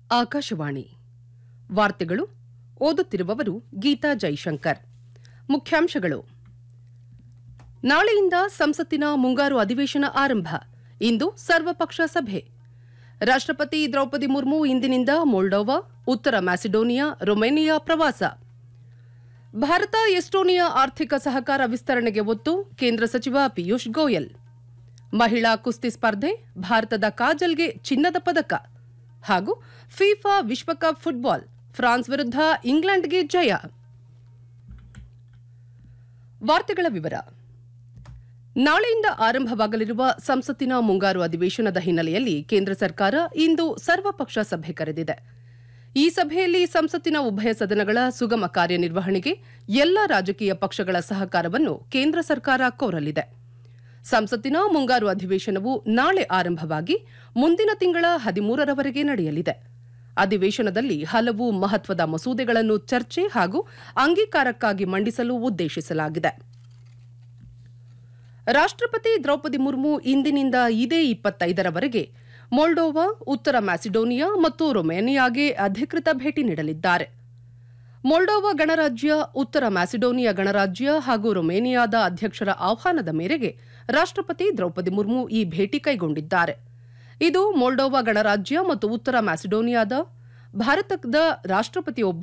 ಆಕಾಶವಾಣಿ ವಾರ್ತೆಗಳು ಓದುತ್ತಿರುವವರು ಗೀತಾ ಜೈಶಂಕರ್ ಮುಖ್ಯಾಂಶಗಳು ನಾಳೆಯಿಂದ ಸಂಸತ್ತಿನ ಮುಂಗಾರು ಅಧಿವೇಶನ ಆರಂಭ ಇಂದು ಸರ್ವಪಕ್ಷ ಸಭೆ ರಾಷ್ಟ್ರಪತಿ ದ್ರೌಪದಿ ಮುರ್ಮು ಇಂದಿನಿಂದ ಮೊಲ್ಡೋವಾ ಉತ್ತರ ಮ್ಯಾಸಿಡೋನಿಯಾ ರೊಮೇನಿಯಾ ಪ್ರವಾಸ ಭಾರತ ಎಸ್ಟೋನಿಯಾ ಆರ್ಥಿಕ ಸಹಕಾರ ವಿಸ್ತರಣೆಗೆ ಒತ್ತು ಕೇಂದ್ರ ಸಚಿವ ಪಿಯೂಷ್ ಗೋಯಲ್ ಮಹಿಳಾ ಕುಸ್ತಿ ಸ್ಪರ್ಧೆ ಭಾರತದ ಕಾಜಲ್ಗೆ ಚಿನ್ನದ ಪದಕ ಹಾಗೂ ಫಿಫಾ ವಿಶ್ವಕಪ್ ಫುಟ್ಬಾಲ್ ಫ್ರಾನ್ಸ್ ವಿರುದ್ಧ ಇಂಗ್ಲೆಂಡ್ಗೆ ಜಯ ವಾರ್ತೆಗಳ ವಿವರ ನಾಳೆಯಿಂದ ಆರಂಭವಾಗಲಿರುವ ಸಂಸತ್ತಿನ ಮುಂಗಾರು ಅಧಿವೇಶನದ ಹಿನ್ನೆಲೆಯಲ್ಲಿ ಕೇಂದ್ರ ಸರ್ಕಾರ ಇಂದು ಸರ್ವಪಕ್ಷ ಸಭೆ ಕರೆದಿದೆ ಈ ಸಭೆಯಲ್ಲಿ ಸಂಸತ್ತಿನ ಉಭಯ ಸದನಗಳ ಸುಗಮ ಕಾರ್ಯನಿರ್ವಹಣೆಗೆ ಎಲ್ಲ ರಾಜಕೀಯ ಪಕ್ಷಗಳ ಸಹಕಾರವನ್ನು ಕೇಂದ್ರ ಸರ್ಕಾರ ಕೋರಲಿದೆ ಸಂಸತ್ತಿನ ಮುಂಗಾರು ಅಧಿವೇಶನವು ನಾಳೆ ಆರಂಭವಾಗಿ ಮುಂದಿನ ತಿಂಗಳ ಹದಿಮೂರರವರೆಗೆ ನಡೆಯಲಿದೆ ಅಧಿವೇಶನದಲ್ಲಿ ಹಲವು ಮಹತ್ವದ ಮಸೂದೆಗಳನ್ನು ಚರ್ಚೆ ಹಾಗೂ ಅಂಗೀಕಾರಕ್ಕಾಗಿ ಮಂಡಿಸಲು ಉದ್ದೇಶಿಸಲಾಗಿದೆ ರಾಷ್ಟ್ರಪತಿ ದ್ರೌಪದಿ ಮುರ್ಮು ಇಂದಿನಿಂದ ಇದೇ ಇಪ್ಪತ್ತೈದರವರೆಗೆ ಮೊಲ್ಡೋವಾ ಉತ್ತರ ಮ್ಯಾಸಿಡೋನಿಯಾ ಮತ್ತು ರೊಮೇನಿಯಾಗೆ ಅಧಿಕೃತ ಭೇಟಿ ನೀಡಲಿದ್ದಾರೆ ಮೊಲ್ಡೋವಾ ಗಣರಾಜ್ಯ ಉತ್ತರ ಮ್ಯಾಸಿಡೋನಿಯಾ ಗಣರಾಜ್ಯ ಹಾಗೂ ರೊಮೇನಿಯಾದ ಅಧ್ಯಕ್ಷರ ಆಹ್ವಾನದ ಮೇರೆಗೆ ರಾಷ್ಟ್ರಪತಿ ದ್ರೌಪದಿ ಮುರ್ಮು ಈ ಭೇಟಿ ಕೈಗೊಂಡಿದ್ದಾರೆ ಇದು ಮೊಲ್ಡೋವಾ ಗಣರಾಜ್ಯ ಮತ್ತು ಉತ್ತರ ಮ್ಯಾಸಿಡೋನಿಯಾದ ಭಾರತದ ರಾಷ್ಟ್ರಪತಿಯೊಬ್ಬ